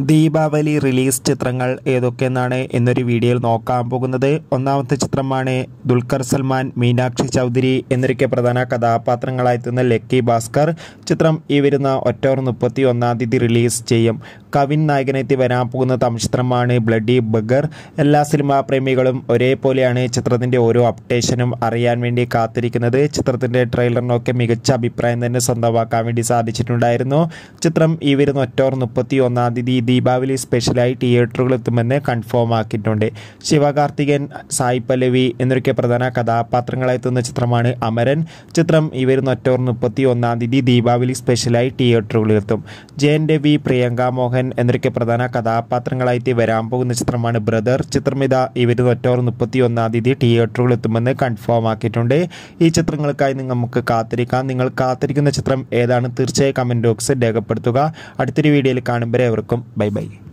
Deepavali release ചിത്രങ്ങൾ ഏതൊക്കെയെന്നാണ് എന്നൊരു വീഡിയോയിൽ നോക്കാൻ പോകുന്നത് ഒന്നാമത്തെ ചിത്രമാണ് ദുൽഖർ സൽമാൻ മീനാക്ഷി ചൗധരി എന്നൊക്കെ പ്രധാന കഥാപാത്രങ്ങളായെത്തുന്ന ലക്കി ഭാസ്കർ ചിത്രം ഈ വരുന്ന ഒക്ടോബർ മുപ്പത്തി ഒന്നാം തീയതി റിലീസ് ചെയ്യും കവിൻ നായകനെത്തി വരാൻ പോകുന്ന തമിഴ് ചിത്രമാണ് ബ്ലഡി ബഗർ എല്ലാ സിനിമാ പ്രേമികളും ഒരേപോലെയാണ് ചിത്രത്തിൻ്റെ ഓരോ അപ്ഡേഷനും അറിയാൻ വേണ്ടി കാത്തിരിക്കുന്നത് ചിത്രത്തിൻ്റെ ട്രെയിലറിനൊക്കെ മികച്ച അഭിപ്രായം തന്നെ സ്വന്തമാക്കാൻ വേണ്ടി സാധിച്ചിട്ടുണ്ടായിരുന്നു ചിത്രം ഈ വരുന്ന ഒക്ടോബർ മുപ്പത്തി ഒന്നാം തീയതി ദീപാവലി സ്പെഷ്യലായി തിയേറ്ററുകൾ എത്തുമെന്ന് കൺഫേം ആക്കിയിട്ടുണ്ട് ശിവകാർത്തികൻ സായി പല്ലവി എന്നൊക്കെ പ്രധാന കഥാപാത്രങ്ങളെത്തുന്ന ചിത്രമാണ് അമരൻ ചിത്രം ഈ വരുന്ന ഒക്ടോബർ മുപ്പത്തി ഒന്നാം തീയതി ദീപാവലി സ്പെഷ്യലായി തിയേറ്ററുകളിൽ എത്തും ജയൻ രവി പ്രിയങ്ക മോഹൻ എന്നൊക്കെ പ്രധാന കഥാപാത്രങ്ങളായിട്ട് വരാൻ പോകുന്ന ചിത്രമാണ് ബ്രദർ ചിത്രം ഇതാ ഈ വരുന്ന ഒക്ടോബർ മുപ്പത്തി ഒന്നാം തീയതി തിയേറ്ററുകളിൽ എത്തുമെന്ന് കൺഫേം ആക്കിയിട്ടുണ്ട് ഈ ചിത്രങ്ങൾക്കായി നിങ്ങൾ നമുക്ക് കാത്തിരിക്കാം നിങ്ങൾ കാത്തിരിക്കുന്ന ചിത്രം ഏതാണ് തീർച്ചയായും കമൻറ്റ് ബോക്സിൽ രേഖപ്പെടുത്തുക അടുത്തൊരു വീഡിയോയിൽ കാണുമ്പോൾ ഏവർക്കും ബൈ ബൈ